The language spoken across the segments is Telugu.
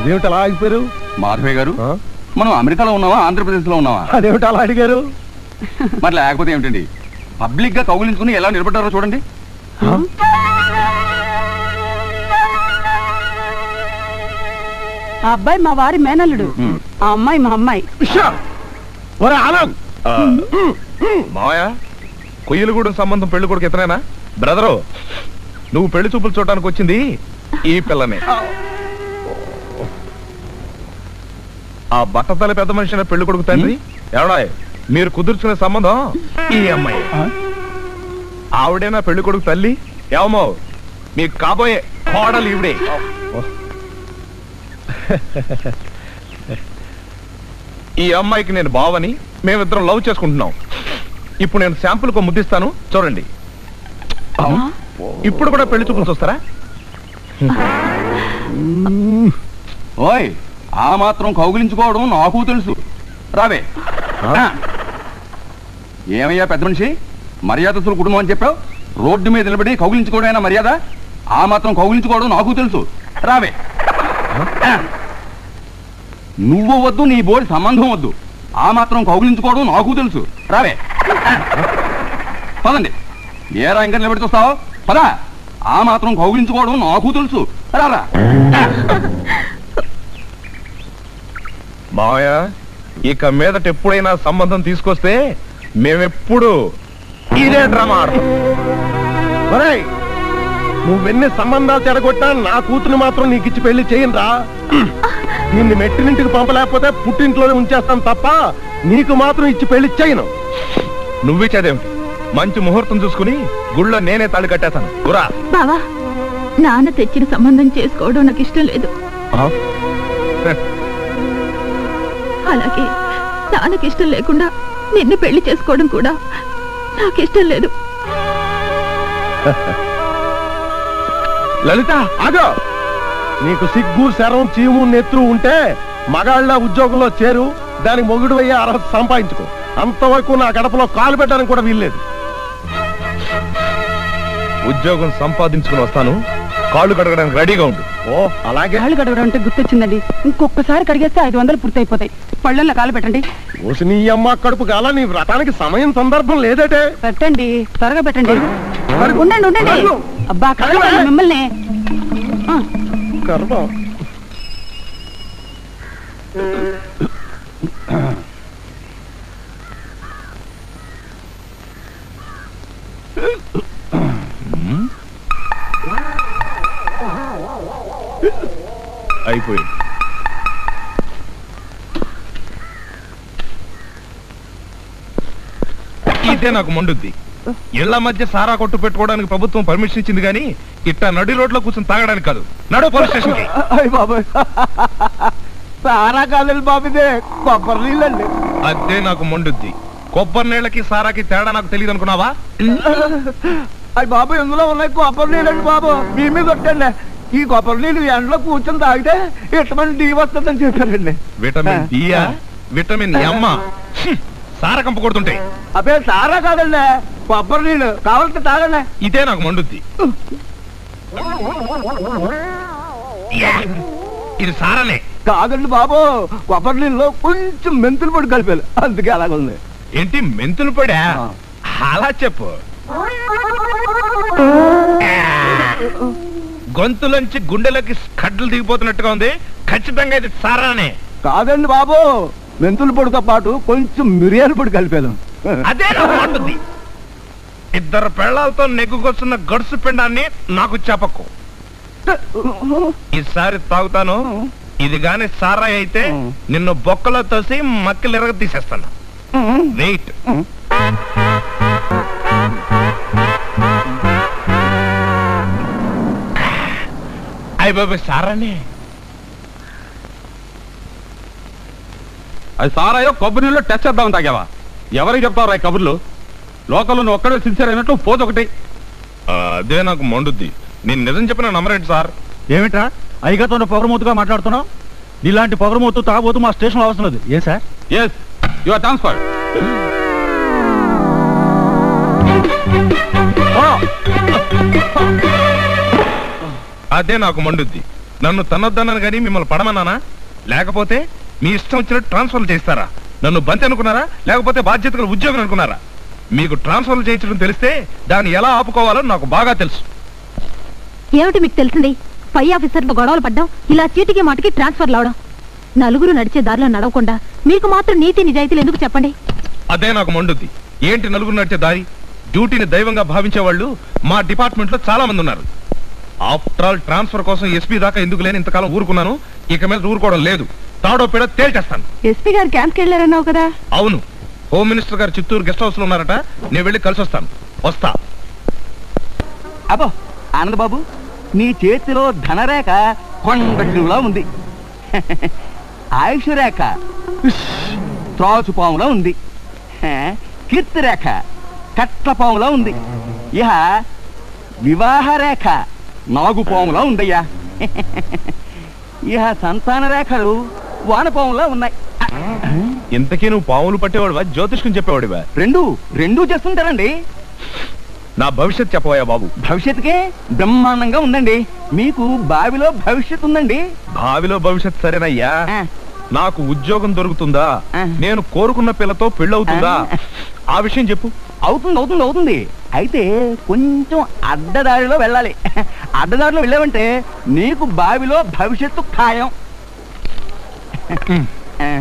అదేమిటి అలా ఆగిపోయారు మాధవయ్య గారు ఆ? మనం అమెరికాలో ఉన్నావా ఆంధ్రప్రదేశ్ లో ఉన్నావా అదేమిటి అలా అడిగారు మరి లేకపోతే ఏమిటండి పబ్లిక్ గా కౌగిలించుకుని ఎలా నిలబడ్డారో చూడండి ఆ? ఆ అబ్బాయి మా వారి మేనల్లుడు ఉమ్. ఆ అమ్మాయి మా అమ్మాయి ఉష్షా! ఒరే ఆనంద్ మావయ్య కొయ్యలగూడెం సంబంధం పెళ్లి కొడుకు ఇతనేనా బ్రదరు నువ్వు పెళ్లి చూపులు చూడటానికి వచ్చింది ఈ పిల్లనే ఆ బట్టతల పెద్ద మనిషి అయిన పెళ్లి కొడుకు తండ్రి ఎవడా మీరు కుదుర్చుకునే సంబంధం ఈ అమ్మాయి ఆవిడేనా పెళ్లి కొడుకు తల్లి ఏమో మీకు కాబోయే కోడలు ఈవిడే ఈ అమ్మాయికి నేను బావని మేమిద్దరం లవ్ చేసుకుంటున్నాం ఇప్పుడు నేను శాంపుల్ కు ముద్దిస్తాను చూడండి ఇప్పుడు కూడా పెళ్లి చూపులు చూస్తారా ఓయ్ ఆ మాత్రం కౌగిలించుకోవడం నాకు తెలుసు రావే ఆ? ఏమయ్యా పెద్ద మనిషి మర్యాదస్తుల కుటుంబం అని చెప్పావు రోడ్డు మీద నిలబడి కౌగిలించుకోవడమేనా మర్యాద ఆ మాత్రం కౌగిలించుకోవడం నాకు తెలుసు రావే నువ్వు వద్దు నీ బోడి సంబంధం వద్దు ఆ మాత్రం కౌగిలించుకోవడం నాకు తెలుసు రావే పదండి ఏరా ఇంకా నిలబడి చూస్తావు పదా ఆ మాత్రం కౌగిలించుకోవడం నాకు తెలుసు రారా మావయ్య ఇక మీదట ఎప్పుడైనా సంబంధం తీసుకొస్తే మేమెప్పుడు ఇదే డ్రామా ఆడతాం ఒరేయ్ నువ్వెన్ని సంబంధాలు చెడగొట్టా నా కూతురు మాత్రం నీకు ఇచ్చి పెళ్లి చేయనురా నిన్ను మెట్టినింటికి పంపలేకపోతే పుట్టింట్లోనే ఉంచేస్తాను తప్ప నీకు మాత్రం ఇచ్చి పెళ్లి చేయను నువ్విచ్చేదేమిటి మంచి ముహూర్తం చూసుకుని గుళ్ళో నేనే తాళి కట్టేస్తాను గురా బావా నాన్న తెచ్చిన సంబంధం చేసుకోవడం నాకు ఇష్టం లేదు అలాగే నాన్నకి ఇష్టం లేకుండా నిన్ను పెళ్లి చేసుకోవడం కూడా నాకు ఇష్టం లేదు లలిత ఆగో నీకు సిగ్గు శరం చీము నెత్రు ఉంటే మగాళ్ళ ఉద్యోగంలో చేరు దానికి మొగుడు అయ్యే అర్హత సంపాదించుకో అంతవరకు నా గడపలో కాలు పెట్టడానికి కూడా వీల్లేదు ఉద్యోగం సంపాదించుకుని వస్తాను కాళ్ళు కడగడానికి రెడీగా ఉండు ఓ అలాగే కాళ్ళు కడగడం అంటే గుర్తొచ్చిందండి ఇంకొకసారి కడిగేస్తే ఐదు వందలు పూర్తయిపోతాయి పళ్ళల్లో కాలు పెట్టండి ఓసి నీ అమ్మ కడుపు కాల నీ వ్రతానికి సమయం సందర్భం లేదటే పెట్టండి త్వరగా పెట్టండి కడుగు. ఉండండి ఉండండి కడుగు. అబ్బా కడగండి మిమ్మల్ని ఆ, గర్భం అయిపోయింది ఇదే నాకు మండుద్ది ఇళ్ల మధ్య సారా కొట్టు పెట్టుకోవడానికి ప్రభుత్వం పర్మిషన్ ఇచ్చింది కానీ ఇట్ట నడి రోడ్లో కూర్చొని తాగడానికి కాదు నడు పోలీస్ స్టేషన్ కి అయ్య బాబాయ్ సారా కాదండి బాబిదే కొబ్బరి నీళ్ళండి అదే నాకు మండుద్ది కొబ్బరి నీళ్ళకి సారాకి తేడా నాకు తెలియదు అనుకున్నావా అయ్య బాబు ఇందులో ఉన్నాయి కొబ్బరి నీళ్ళండి బాబు మీ మీద కొట్టండి ఈ కొబ్బరి నీళ్ళు ఎండలో కూర్చొని తాగితే ఇటువంటి డీ వస్తుందని చెప్పారండి విటమిన్ డియా విటమిన్ ఎమ్మ సార కంప కొడుతుంటాయి అబ్బే సారా కాదండి కొబ్బరి నీళ్ళు కావాలంటే తాగండి ఇదే నాకు మండుద్ది ఇది సారనే కాదండి బాబు కొబ్బరి నీళ్ళలో కొంచెం మెంతులు పొడి కలిపారు అందుకే అలాగుంది ఏంటి మెంతులు పడా ఆ. అలా చెప్పు గొంతులోంచి గుండెలోకి కడ్డలు దిగిపోతున్నట్టుగా ఉంది ఖచ్చితంగా ఇది సారానే కాదండి బాబు మెంతుల పొడితో పాటు కొంచెం మిరియాల పొడి కలిపాను అదే నాకు మండుద్ది ఇద్దరు పెళ్ళాలతో నెగ్గుకొస్తున్న గడుసు పిండాన్ని నాకు చెప్పకు ఈసారి తాగుతాను ఇది గాని సారాయి అయితే నిన్ను బొక్కలో తోసి మక్కలు ఎరగ తీసేస్తాను వెయిట్ అయ్య బాబు సారానే అది సారాయో కొబ్బరి నీళ్ళు టెస్ట్ చేద్దామని తాగావా ఎవరికి చెప్తావు ఈ కబుర్లు లోకల్లో నువ్వు ఒక్కడే సిన్సియర్ అయినట్టు పోదు ఒకటి ఆ, అదే నాకు మండుద్ది నేను నిజం చెప్పిన నమ్మరేంటి సార్ ఏమిట్రా అయ్యగారితో పొగరమూతుగా మాట్లాడుతున్నావు నీలాంటి పొగరమూతు తాగబోతు మా స్టేషన్ అవసరం లేదు ఏ sir yes you are transfer అదే నాకు మండుద్ది నన్ను తన్నొద్దన్నాను కానీ మిమ్మల్ని పడమన్నానా లేకపోతే మీ ఇష్టం వచ్చినట్టు ట్రాన్స్ఫర్లు చేస్తారా నన్ను బంతి అనుకున్నారా లేకపోతే బాధ్యతలు ఉద్యోగం అనుకున్నారా మీకు ట్రాన్స్ఫర్లు చేయించడం తెలిస్తే దాన్ని ఎలా ఆపుకోవాలో నాకు బాగా తెలుసు ఏమిటి మీకు తెలిసింది పై ఆఫీసర్తో గొడవలు పడ్డం ఇలా చీటికి మాటికి ట్రాన్స్ఫర్ అవడం నలుగురు నడిచే దారిలో నడవకుండా మీకు మాత్రం నీతి నిజాయితీలు ఎందుకు చెప్పండి అదే నాకు మండుద్ది ఏంటి నలుగురు నడిచే దారి డ్యూటీని దైవంగా భావించే వాళ్ళు మా డిపార్ట్మెంట్ లో చాలా మంది ఉన్నారు ఆఫ్టర్ ఆల్ ట్రాన్స్ఫర్ కోసం ఎస్పీ దాకా ఎందుకు లేని ఇంతకాలం ఊరుకున్నాను ఇక మీద ఊరుకోవడం లేదు తాడో పేడ తేల్చేస్తాను ఎస్పీ గారు క్యాంప్కి వెళ్ళారన్నావు కదా అవును హోమ్ మినిస్టర్ గారు చిత్తూరు గెస్ట్ హౌస్ లో ఉన్నారట నేను వెళ్ళి కలిసి వస్తాను వస్తా అబ్బో ఆనంద్ బాబు నీ చేతిలో ధనరేఖ కొండలా ఉంది ఆయుష్ రేఖ ఉష్, త్రాచు పాములా ఉంది హే, కీర్తి రేఖ కట్ల పాములా ఉంది ఇహ వివాహ రేఖ నాగు పాములా ఉందయ్యా ఇహ సంతాన రేఖలు వానపాములా ఉన్నాయి ఇంతకీ నువ్వు పావులు పట్టేవాడివా జ్యోతిష్కం చెప్పేవాడివా రెండు రెండూ చేస్తుంటారండి నా భవిష్యత్ చెప్పవయ్యా బాబు భవిష్యత్తుకే బ్రహ్మాండంగా ఉందండి మీకు బావిలో భవిష్యత్తు ఉందండి భావిలో భవిష్యత్ సరేనయ్యా ఆ, నాకు ఉద్యోగం దొరుకుతుందా ఆ. నేను కోరుకున్న పిల్లతో పెళ్ళవుతుందా ఆ. ఆ విషయం చెప్పు అవుతుంది అవుతుంది అవుతుంది అయితే కొంచెం అడ్డదారిలో వెళ్ళాలి అడ్డదారిలో వెళ్ళావంటే నీకు బావిలో భవిష్యత్తు ఖాయం ఆ,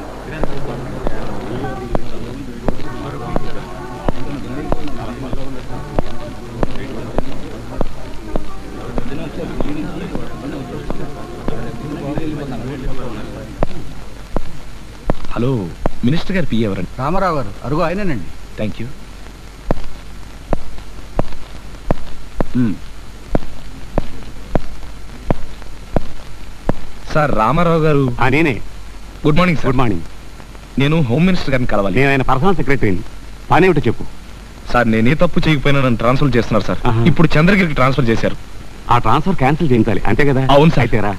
హలో మినిస్టర్ గారు పిఏ ఎవరండి రామారావు గారు అరుగు ఆయనేనండి థ్యాంక్ యూ సార్ రామారావు గారు నేనే good morning sir good morning నేను హోమ్ మినిస్టర్ గారిని కలవాలి నేను ఆయన పర్సనల్ సెక్రటరీని పని ఏమిటో చెప్పు సార్ నేనే తప్పు చేయకపోయినా నన్ను ట్రాన్స్ఫర్ చేస్తున్నారు సార్ ఆహా. ఇప్పుడు చంద్రగిరికి ట్రాన్స్ఫర్ చేశారు ఆ ట్రాన్స్ఫర్ క్యాన్సిల్ చేయించాలి అంతే కదా అవును సార్. అయితే రా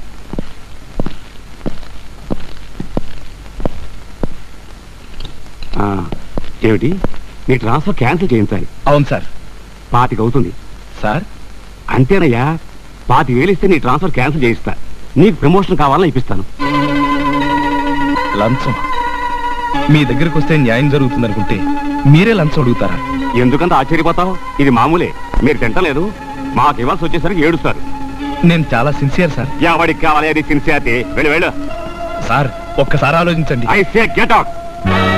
ఆ, ఏమిటి నీ ట్రాన్స్ఫర్ క్యాన్సిల్ చేయించాలి అవును సార్ పాతిక అవుతుంది సార్ అంతేనయ్యా పాతి వేలు ఇస్తే నీ ట్రాన్స్ఫర్ క్యాన్సిల్ చేయిస్తా నీకు ప్రమోషన్ కావాలని ఇప్పిస్తాను లంచం మీ దగ్గరికి వస్తే న్యాయం జరుగుతుంది అనుకుంటే మీరే లంచం అడుగుతారా ఎందుకంత ఆశ్చర్యపోతావు ఇది మామూలే మీరు తింటలేదు మాకు ఇవ్వాల్సి వచ్చేసరికి ఏడుస్తారు నేను చాలా సిన్సియర్ సార్ ఎవడికి కావాలి అది సిన్సియారిటీ వెళ్ళు వెళ్ళు సార్ ఒక్కసారి ఆలోచించండి ఐ సే గెట్ అవుట్